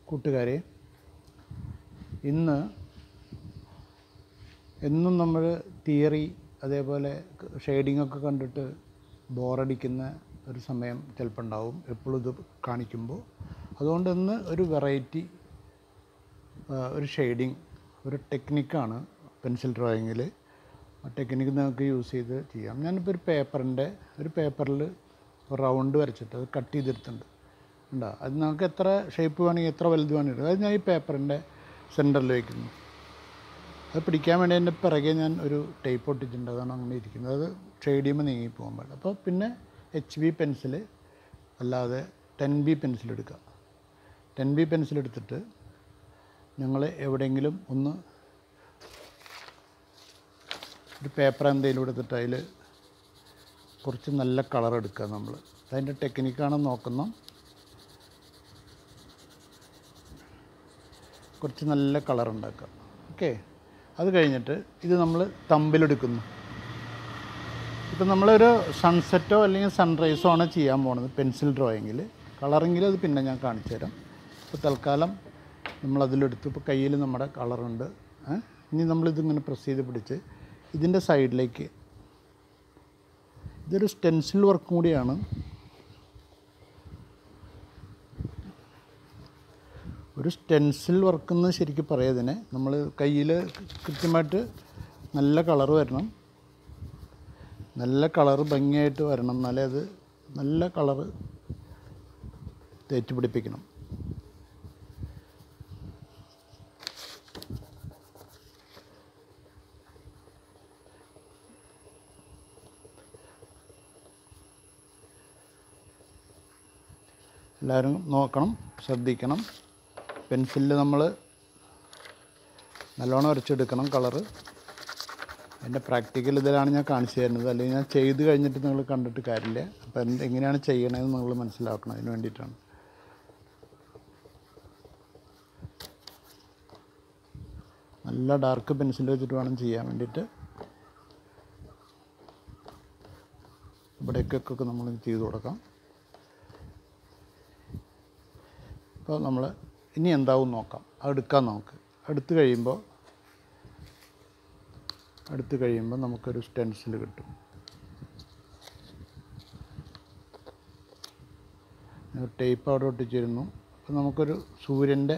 കൂട്ടുകാരെ ഇന്ന് എന്നും നമ്മൾ തിയറി അതേപോലെ ഷെയ്ഡിംഗ് ഒക്കെ കണ്ടിട്ട് ബോറടിക്കുന്ന ഒരു സമയം ചിലപ്പോൾ ഉണ്ടാവും എപ്പോഴും ഇത് കാണിക്കുമ്പോൾ അതുകൊണ്ട് ഇന്ന് ഒരു വെറൈറ്റി ഒരു ഷെയ്ഡിങ് ഒരു ടെക്നിക്കാണ് പെൻസിൽ ഡ്രോയിങ്ങിൽ ആ ടെക്നിക്ക് നിങ്ങൾക്ക് യൂസ് ചെയ്ത് ചെയ്യാം ഞാനിപ്പോൾ ഒരു പേപ്പറിൻ്റെ ഒരു പേപ്പറിൽ റൗണ്ട് വരച്ചിട്ട് അത് കട്ട് ചെയ്തെടുത്തിട്ടുണ്ട് ഉണ്ടോ അത് നമുക്ക് എത്ര ഷേപ്പ് വേണമെങ്കിൽ എത്ര വലുത് വേണമെങ്കിൽ അത് ഞാൻ ഈ പേപ്പറിൻ്റെ സെൻറ്ററിൽ വയ്ക്കുന്നു അത് പിടിക്കാൻ വേണ്ടി എൻ്റെ പിറകെ ഞാൻ ഒരു ടേപ്പ് ഒട്ടിച്ചിട്ടുണ്ട് അതാണ് അങ്ങനെ ഇരിക്കുന്നത് അത് ഷെയ്ഡ് ചെയ്യുമ്പോൾ നീങ്ങി പോകാൻ പാടില്ല അപ്പോൾ പിന്നെ എച്ച് ബി പെൻസിൽ അല്ലാതെ ടെൻ ബി പെൻസിൽ എടുക്കുക ടെൻ ബി പെൻസിൽ എടുത്തിട്ട് ഞങ്ങൾ എവിടെയെങ്കിലും ഒന്ന് ഒരു പേപ്പർ എന്തെങ്കിലും എടുത്തിട്ട് അതിൽ കുറച്ച് നല്ല കളർ എടുക്കുക നമ്മൾ അതിൻ്റെ ടെക്നിക്കാണെന്ന് നോക്കുന്ന കുറച്ച് നല്ല കളർ ഉണ്ടാക്കുക ഓക്കെ അത് കഴിഞ്ഞിട്ട് ഇത് നമ്മൾ തമ്പിലെടുക്കുന്നു ഇപ്പം നമ്മളൊരു സൺസെറ്റോ അല്ലെങ്കിൽ സൺറൈസോ ആണ് ചെയ്യാൻ പോണത് പെൻസിൽ ഡ്രോയിങ്ങിൽ കളറിങ്ങിൽ അത് പിന്നെ ഞാൻ കാണിച്ചു തരാം ഇപ്പോൾ തൽക്കാലം നമ്മളതിലെടുത്ത് ഇപ്പോൾ കയ്യിൽ നമ്മുടെ കളറുണ്ട് ഏ? ഇനി നമ്മളിതിങ്ങനെ പ്രസ് ചെയ്ത് പിടിച്ച് ഇതിൻ്റെ സൈഡിലേക്ക് ഇതൊരു സ്റ്റെൻസിൽ വർക്കും കൂടിയാണ് ഒരു സ്റ്റെൻസിൽ വർക്ക് എന്ന് ശരിക്കും പറയാതിനെ നമ്മൾ കയ്യിൽ കൃത്യമായിട്ട് നല്ല കളർ വരണം നല്ല കളർ ഭംഗിയായിട്ട് വരണം എന്നാലേ അത് നല്ല കളർ തേച്ച് പിടിപ്പിക്കണം എല്ലാവരും നോക്കണം ശ്രദ്ധിക്കണം പെൻസിലിൽ നമ്മൾ നല്ലോണം വരച്ചെടുക്കണം കളറ് അതിൻ്റെ പ്രാക്ടിക്കൽ ഇതിലാണ് ഞാൻ കാണിച്ചു തരുന്നത് അല്ലെങ്കിൽ ഞാൻ ചെയ്ത് കഴിഞ്ഞിട്ട് നിങ്ങൾ കണ്ടിട്ട് കാര്യമില്ല അപ്പോൾ എന്ത് എങ്ങനെയാണ് ചെയ്യണതെന്ന് നിങ്ങൾ മനസ്സിലാക്കണം അതിന് വേണ്ടിയിട്ടാണ് നല്ല ഡാർക്ക് പെൻസിൽ വെച്ചിട്ട് വേണം ചെയ്യാൻ വേണ്ടിയിട്ട് ഇവിടേക്കൊക്കെ നമ്മൾ ചെയ്ത് കൊടുക്കാം അപ്പോൾ നമ്മൾ ഇനി എന്താവും നോക്കാം അത് എടുക്കാം നമുക്ക് എടുത്തു കഴിയുമ്പോൾ എടുത്തു കഴിയുമ്പോൾ നമുക്കൊരു സ്റ്റെൻസിൽ കിട്ടും ടേപ്പ് അവിടെ ഒട്ടിച്ചിരുന്നു അപ്പോൾ നമുക്കൊരു സൂര്യൻ്റെ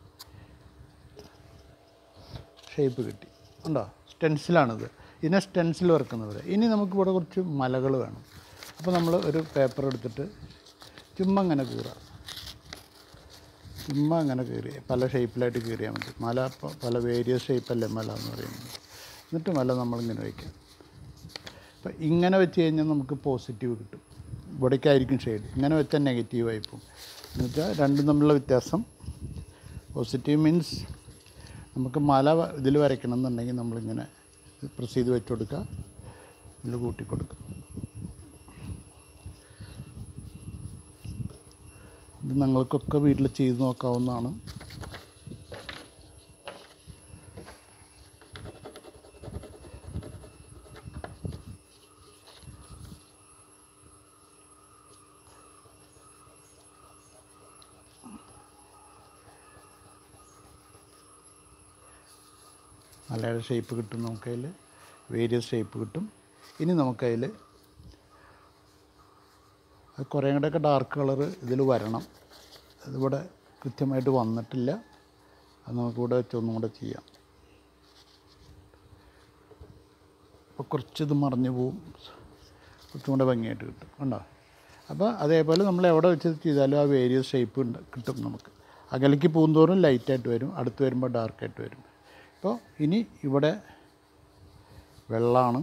ഷേപ്പ് കിട്ടി ഉണ്ടോ സ്റ്റെൻസിലാണിത് ഇതിനെ സ്റ്റെൻസിൽ വറക്കുന്നത് ഇനി നമുക്കിവിടെ കുറച്ച് മലകൾ വേണം അപ്പോൾ നമ്മൾ ഒരു പേപ്പർ എടുത്തിട്ട് ചുമ്മാ അങ്ങനെ കീറാം ചുമ്മാ അങ്ങനെ കീറി പല ഷേപ്പിലായിട്ട് കീറിയാൽ മതി മല പ- പല വേരിയസ് ഷേപ്പല്ലേ മല എന്ന് പറയുന്നത് എന്നിട്ട് മല നമ്മളിങ്ങനെ വയ്ക്കാം അപ്പം ഇങ്ങനെ വെച്ച് കഴിഞ്ഞാൽ നമുക്ക് പോസിറ്റീവ് കിട്ടും ഇവിടേക്കായിരിക്കും ഷെയ്ഡ് ഇങ്ങനെ വെച്ചാൽ നെഗറ്റീവ് ആയി പോകും എന്നുവെച്ചാൽ രണ്ടും തമ്മിലുള്ള വ്യത്യാസം പോസിറ്റീവ് മീൻസ് നമുക്ക് മല ഇതിൽ വരയ്ക്കണം എന്നുണ്ടെങ്കിൽ നമ്മളിങ്ങനെ പ്രസ് ചെയ്ത് വെച്ച് കൊടുക്കുക ഇതിൽ കൂട്ടി കൊടുക്കുക ഇത് നിങ്ങൾക്കൊക്കെ വീട്ടിൽ ചെയ്ത് നോക്കാവുന്നതാണ് മലയുടെ ഷേപ്പ് കിട്ടും നമുക്കതിൽ വേരിയസ് ഷേപ്പ് കിട്ടും ഇനി നമുക്കതിൽ അത് കുറേ കൂടെയൊക്കെ ഡാർക്ക് കളറ് ഇതിൽ വരണം അതിവിടെ കൃത്യമായിട്ട് വന്നിട്ടില്ല അത് നമുക്കിവിടെ വെച്ച് ഒന്നും കൂടെ ചെയ്യാം അപ്പോൾ കുറച്ചിത് മറിഞ്ഞു പോവും കുറച്ചും കൂടെ ഭംഗിയായിട്ട് കിട്ടും കണ്ടോ അപ്പോൾ അതേപോലെ നമ്മൾ എവിടെ വെച്ച് ചെയ്താലും ആ വേരിയസ് ഷേപ്പ് ഉണ്ട് കിട്ടും നമുക്ക് അകലേക്ക് പോകുന്തോറും ലൈറ്റായിട്ട് വരും അടുത്ത് വരുമ്പോൾ ഡാർക്കായിട്ട് വരും അപ്പോൾ ഇനി ഇവിടെ വെള്ളമാണ്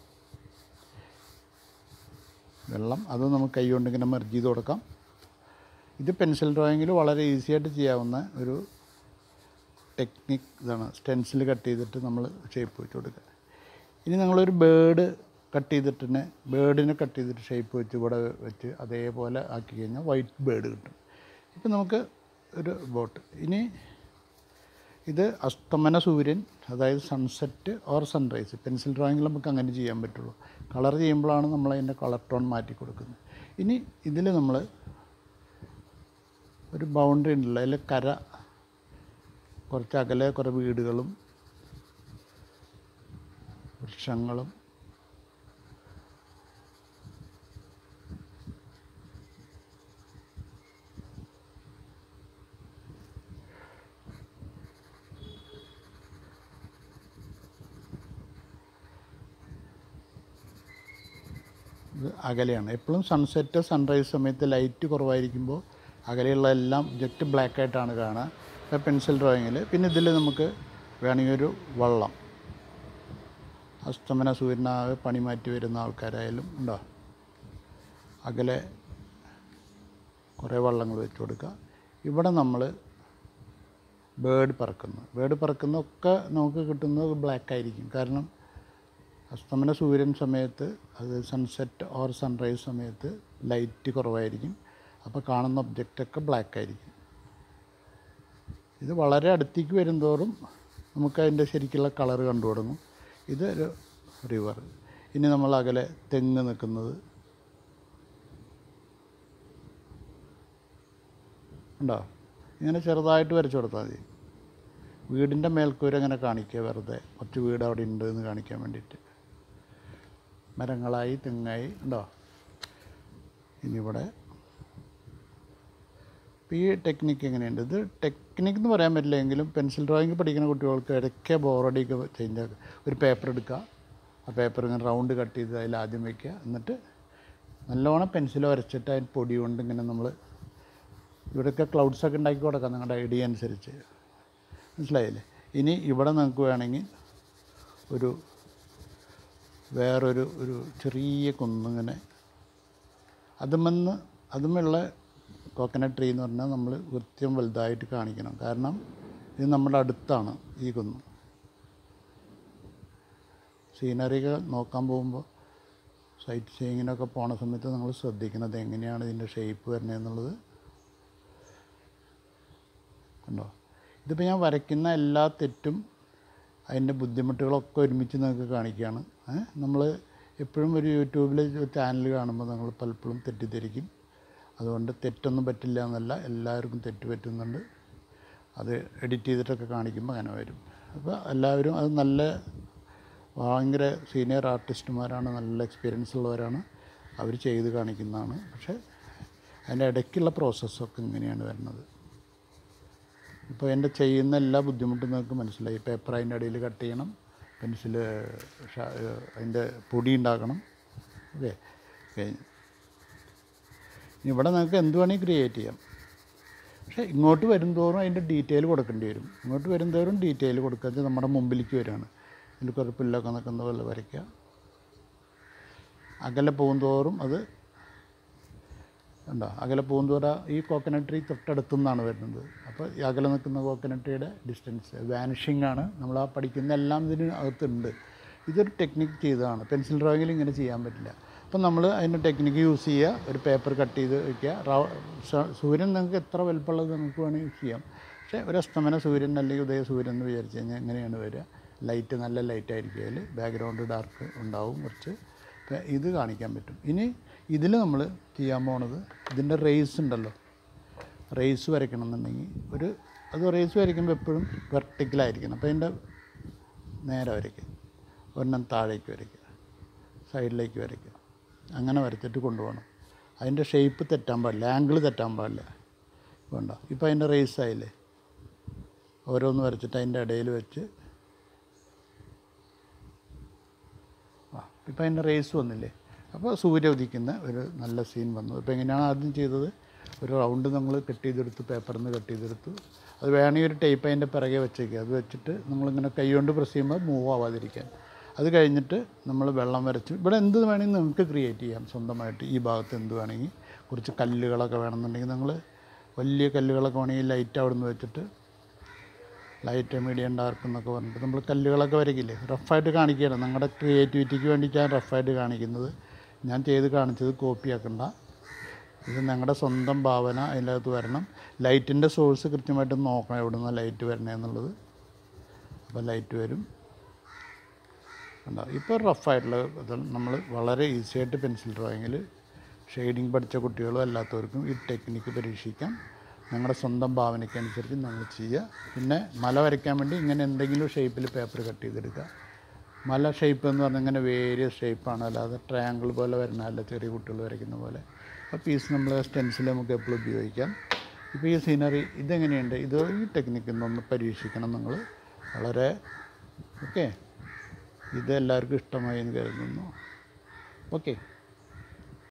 വെള്ളം അത് നമുക്ക് കൈ കൊണ്ട് ഇങ്ങനെ മെർജ് ചെയ്ത് കൊടുക്കാം ഇത് പെൻസിൽ ഡ്രോയിങ്ങിൽ വളരെ ഈസി ആയിട്ട് ചെയ്യാവുന്ന ഒരു ടെക്നിക്ക് ഇതാണ് സ്റ്റെൻസിൽ കട്ട് ചെയ്തിട്ട് നമ്മൾ ഷേപ്പ് വെച്ച് കൊടുക്കുക ഇനി നമ്മളൊരു ബേഡ് കട്ട് ചെയ്തിട്ട് തന്നെ ബേഡിനെ കട്ട് ചെയ്തിട്ട് ഷേപ്പ് വെച്ച് ഇവിടെ വെച്ച് അതേപോലെ ആക്കി കഴിഞ്ഞാൽ വൈറ്റ് ബേഡ് കിട്ടും ഇപ്പം നമുക്ക് ഒരു ബോട്ട് ഇനി ഇത് അസ്തമന സൂര്യൻ അതായത് സൺസെറ്റ് ഓർ സൺറൈസ് പെൻസിൽ ഡ്രോയിങ്ങിൽ നമുക്ക് അങ്ങനെ ചെയ്യാൻ പറ്റുള്ളൂ കളർ ചെയ്യുമ്പോഴാണ് നമ്മൾ അതിൻ്റെ കളർ ടോൺ മാറ്റി കൊടുക്കുന്നത് ഇനി ഇതിൽ നമ്മൾ ഒരു ബൗണ്ടറി ഉണ്ടല്ലോ അതിൽ കര കുറച്ച് അകലെ കുറേ വീടുകളും വൃക്ഷങ്ങളും ഇത് അകലെയാണ് എപ്പോഴും സൺസെറ്റ് സൺറൈസ് സമയത്ത് ലൈറ്റ് കുറവായിരിക്കുമ്പോൾ അകലെയുള്ള എല്ലാം ജസ്റ്റ് ബ്ലാക്ക് ആയിട്ടാണ് കാണുക ഇപ്പോൾ പെൻസിൽ ഡ്രോയിങ്ങിൽ പിന്നെ ഇതിൽ നമുക്ക് വേണമെങ്കിൽ ഒരു വള്ളം അസ്തമന സൂര്യനാകെ പണി മാറ്റി വരുന്ന ആൾക്കാരായാലും ഉണ്ടോ അകലെ കുറേ വള്ളങ്ങൾ വെച്ച് കൊടുക്കുക ഇവിടെ നമ്മൾ ബേഡ് പറക്കുന്നു ബേഡ് പറക്കുന്നതൊക്കെ നമുക്ക് കിട്ടുന്നത് ബ്ലാക്ക് ആയിരിക്കും കാരണം അസ്തമന സൂര്യൻ സമയത്ത് അത് സൺസെറ്റ് ഓർ സൺറൈസ് സമയത്ത് ലൈറ്റ് കുറവായിരിക്കും അപ്പോൾ കാണുന്ന ഒബ്ജക്റ്റൊക്കെ ബ്ലാക്ക് ആയിരിക്കും ഇത് വളരെ അടുത്തേക്ക് വരുന്തോറും നമുക്ക് അതിൻ്റെ ശരിക്കുള്ള കളർ കണ്ടു തുടങ്ങും ഇത് ഒരു റിവർ ഇനി നമ്മൾ അകലെ തെങ്ങ് നിൽക്കുന്നത് ഉണ്ടോ ഇങ്ങനെ ചെറുതായിട്ട് വരച്ചു കൊടുത്താൽ മതി വീടിൻ്റെ മേൽക്കൂര ഇങ്ങനെ കാണിക്കുക വെറുതെ കുറച്ച് വീട് അവിടെ ഉണ്ട് എന്ന് കാണിക്കാൻ വേണ്ടിയിട്ട് മരങ്ങളായി തെങ്ങായി ഉണ്ടോ ഇനിയിവിടെ ഇപ്പോൾ ഈ ടെക്നിക്ക് എങ്ങനെയുണ്ട് ഇത് ടെക്നിക്ക് എന്ന് പറയാൻ പറ്റില്ല എങ്കിലും പെൻസിൽ ഡ്രോയിങ് പഠിക്കുന്ന കുട്ടികൾക്ക് ഇടയ്ക്ക് ബോറടിയൊക്കെ ചേഞ്ച് ആക്കുക ഒരു പേപ്പർ എടുക്കുക ആ പേപ്പർ ഇങ്ങനെ റൗണ്ട് കട്ട് ചെയ്ത് അതിൽ ആദ്യം വയ്ക്കുക എന്നിട്ട് നല്ലോണം പെൻസിൽ വരച്ചിട്ട് അതിന് പൊടി കൊണ്ട് ഇങ്ങനെ നമ്മൾ ഇവിടെയൊക്കെ ക്ലൗഡ്സൊക്കെ ഉണ്ടാക്കി കൊടുക്കാം നിങ്ങളുടെ ഐഡിയ അനുസരിച്ച് മനസ്സിലായില്ലേ ഇനി ഇവിടെ നിങ്ങൾക്ക് വേണമെങ്കിൽ ഒരു വേറൊരു ഒരു ചെറിയ കുന്നിങ്ങനെ അതുമെന്ന് അതുമുള്ള കോക്കനട്ട് ട്രീ എന്ന് പറഞ്ഞാൽ നമ്മൾ കൃത്യം വലുതായിട്ട് കാണിക്കണം കാരണം ഇത് നമ്മുടെ അടുത്താണ് ഈ കുന്ന് സീനറികൾ നോക്കാൻ പോകുമ്പോൾ സൈറ്റ് സീയിങ്ങിനൊക്കെ പോണ സമയത്ത് നമ്മൾ ശ്രദ്ധിക്കുന്നത് എങ്ങനെയാണ് ഇതിൻ്റെ ഷേപ്പ് വരുന്നത് എന്നുള്ളത് കണ്ടോ ഇതിപ്പോൾ ഞാൻ വരയ്ക്കുന്ന എല്ലാ തെറ്റും അതിൻ്റെ ബുദ്ധിമുട്ടുകളൊക്കെ ഒരുമിച്ച് നിങ്ങൾക്ക് കാണിക്കുകയാണ് നമ്മൾ എപ്പോഴും ഒരു യൂട്യൂബിൽ ചാനൽ കാണുമ്പോൾ നമ്മൾ പലപ്പോഴും തെറ്റിദ്ധരിക്കും അതുകൊണ്ട് തെറ്റൊന്നും പറ്റില്ല എന്നല്ല എല്ലാവർക്കും തെറ്റ് പറ്റുന്നുണ്ട് അത് എഡിറ്റ് ചെയ്തിട്ടൊക്കെ കാണിക്കുമ്പോൾ അങ്ങനെ വരും അപ്പോൾ എല്ലാവരും അത് നല്ല ഭയങ്കര സീനിയർ ആർട്ടിസ്റ്റുമാരാണ് നല്ല എക്സ്പീരിയൻസ് ഉള്ളവരാണ് അവർ ചെയ്ത് കാണിക്കുന്നതാണ് പക്ഷേ അതിൻ്റെ ഇടയ്ക്കുള്ള പ്രോസസ്സൊക്കെ ഇങ്ങനെയാണ് വരുന്നത് ഇപ്പോൾ എൻ്റെ ചെയ്യുന്ന എല്ലാ ബുദ്ധിമുട്ടും നിങ്ങൾക്ക് മനസ്സിലായി പേപ്പർ അതിൻ്റെ ഇടയിൽ കട്ട് ചെയ്യണം പെൻസിൽ അതിൻ്റെ പൊടി ഉണ്ടാക്കണം ഓക്കെ കഴിഞ്ഞു ഇനി ഇവിടെ നിങ്ങൾക്ക് എന്ത് വേണമെങ്കിൽ ക്രിയേറ്റ് ചെയ്യാം പക്ഷേ ഇങ്ങോട്ട് വരുന്തോറും അതിൻ്റെ ഡീറ്റെയിൽ കൊടുക്കേണ്ടി വരും ഇങ്ങോട്ട് വരുന്തോറും ഡീറ്റെയിൽ കൊടുക്കുക നമ്മുടെ മുമ്പിലേക്ക് വരികയാണ് ഇതിൽ കുറേ പുല്ലൊക്കെ നിൽക്കുന്ന പോലെ വരയ്ക്കുക അകലെ പോകുന്തോറും അത് ഉണ്ടോ അകലെ പൂന്തോറ ഈ കോക്കനട്ട് ട്രീ തൊട്ടടുത്തു നിന്നാണ് വരുന്നത് അപ്പോൾ ഈ അകലെ നിൽക്കുന്ന കോക്കനട്ട് ട്രീയുടെ ഡിസ്റ്റൻസ് വാനിഷിംഗ് ആണ് നമ്മൾ ആ പഠിക്കുന്ന എല്ലാം ഇതിന് അകത്തുണ്ട് ഇതൊരു ടെക്നിക്ക് ചെയ്തതാണ് പെൻസിൽ ഡ്രോയിങ്ങിൽ ഇങ്ങനെ ചെയ്യാൻ പറ്റില്ല അപ്പം നമ്മൾ അതിൻ്റെ ടെക്നിക്ക് യൂസ് ചെയ്യുക ഒരു പേപ്പർ കട്ട് ചെയ്ത് വയ്ക്കുക റൗ സ- സൂര്യൻ നിങ്ങൾക്ക് എത്ര വലുപ്പമുള്ളത് നിങ്ങൾക്ക് വേണമെങ്കിൽ യൂസ് ചെയ്യാം പക്ഷേ ഒരു അസ്തമന സൂര്യൻ അല്ലെങ്കിൽ ഉദയ സൂര്യൻ എന്ന് വിചാരിച്ച് കഴിഞ്ഞാൽ എങ്ങനെയാണ് വരിക ലൈറ്റ് നല്ല ലൈറ്റ് ആയിരിക്കും അതിൽ ബാക്ക്ഗ്രൗണ്ട് ഡാർക്ക് ഉണ്ടാവും കുറച്ച് ഇപ്പം ഇത് കാണിക്കാൻ പറ്റും ഇനി ഇതിൽ നമ്മൾ ചെയ്യാൻ പോണത് ഇതിൻ്റെ റേസ് ഉണ്ടല്ലോ റേസ് വരയ്ക്കണം എന്നുണ്ടെങ്കിൽ ഒരു അത് റേസ് വരയ്ക്കുമ്പോൾ എപ്പോഴും വെർട്ടിക്കലായിരിക്കണം അപ്പോൾ അതിൻ്റെ നേരെ വരയ്ക്കുക ഒരെണ്ണം താഴേക്ക് വരയ്ക്കുക സൈഡിലേക്ക് വരയ്ക്കുക അങ്ങനെ വരച്ചിട്ട് കൊണ്ടുപോകണം അതിൻ്റെ ഷേപ്പ് തെറ്റാൻ പാടില്ല ആംഗിൾ തെറ്റാൻ പാടില്ല വേണ്ട ഇപ്പോൾ അതിൻ്റെ റേസ് ആയില്ലേ ഓരോന്ന് വരച്ചിട്ട് അതിൻ്റെ ഇടയിൽ വെച്ച് ആ ഇപ്പം അതിൻ്റെ റേസ് വന്നില്ലേ അപ്പോൾ സൂര്യ ഉദിക്കുന്ന ഒരു നല്ല സീൻ വന്നു ഇപ്പോൾ എങ്ങനെയാണ് ആദ്യം ചെയ്തത് ഒരു റൗണ്ട് നമ്മൾ കട്ട് ചെയ്തെടുത്ത് പേപ്പറിൽ നിന്ന് കട്ട് ചെയ്തെടുത്തു അത് വേണമെങ്കിൽ ഒരു ടേപ്പ് അതിൻ്റെ പിറകെ വെച്ചേക്കുക അത് വെച്ചിട്ട് നമ്മളിങ്ങനെ കൈ കൊണ്ട് പ്രസ് ചെയ്യുമ്പോൾ മൂവ് ആവാതിരിക്കാൻ അത് കഴിഞ്ഞിട്ട് നമ്മൾ വെള്ളം വരച്ച് ഇവിടെ എന്ത് വേണമെങ്കിൽ നമുക്ക് ക്രിയേറ്റ് ചെയ്യാം സ്വന്തമായിട്ട് ഈ ഭാഗത്ത് എന്ത് വേണമെങ്കിൽ കുറച്ച് കല്ലുകളൊക്കെ വേണമെന്നുണ്ടെങ്കിൽ നിങ്ങൾ വലിയ കല്ലുകളൊക്കെ വേണമെങ്കിൽ ലൈറ്റ് അവിടെ നിന്ന് വെച്ചിട്ട് ലൈറ്റ് മീഡിയം ഡാർക്ക് എന്നൊക്കെ പറഞ്ഞിട്ട് നമ്മൾ കല്ലുകളൊക്കെ വരയ്ക്കില്ലേ റഫായിട്ട് കാണിക്കുകയാണ് നിങ്ങളുടെ ക്രിയേറ്റിവിറ്റിക്ക് വേണ്ടിയിട്ടാണ് റഫായിട്ട് കാണിക്കുന്നത് ഞാൻ ചെയ്ത് കാണിച്ചത് കോപ്പി ആക്കണ്ട ഇത് ഞങ്ങളുടെ സ്വന്തം ഭാവന അതിൻ്റെ അകത്ത് വരണം ലൈറ്റിൻ്റെ സോഴ്സ് കൃത്യമായിട്ട് നോക്കണം എവിടെ നിന്നാണ് ലൈറ്റ് വരണേ എന്നുള്ളത് അപ്പോൾ ലൈറ്റ് വരും ഉണ്ടാവും ഇപ്പോൾ റഫായിട്ടുള്ള ഇത് നമ്മൾ വളരെ ഈസി ആയിട്ട് പെൻസിൽ ഡ്രോയിങ്ങിൽ ഷെയ്ഡിങ് പഠിച്ച കുട്ടികളും അല്ലാത്തവർക്കും ഈ ടെക്നിക്ക് പരീക്ഷിക്കാം ഞങ്ങളുടെ സ്വന്തം ഭാവനയ്ക്കനുസരിച്ച് നമ്മൾ ചെയ്യുക പിന്നെ മല വരയ്ക്കാൻ വേണ്ടി ഇങ്ങനെ എന്തെങ്കിലും ഷേപ്പിൽ പേപ്പർ കട്ട് ചെയ്തെടുക്കുക മല ഷേപ്പ് എന്ന് പറഞ്ഞാൽ ഇങ്ങനെ വേരിയസ് ഷേപ്പാണ് അല്ലാതെ ട്രയാങ്കിൾ പോലെ വരുന്നതല്ല ചെറിയ കുട്ടികൾ വരയ്ക്കുന്ന പോലെ ആ പീസ് നമ്മൾ സ്റ്റെൻസിൽ നമുക്ക് എപ്പോഴും ഉപയോഗിക്കാം ഇപ്പോൾ ഈ സീനറി ഇതെങ്ങനെയുണ്ട് ഇത് ഈ ടെക്നിക്ക് ഒന്ന് പരീക്ഷിക്കണം നിങ്ങൾ വളരെ ഓക്കെ ഇത് എല്ലാവർക്കും ഇഷ്ടമായി എന്ന് കരുതുന്നു ഓക്കെ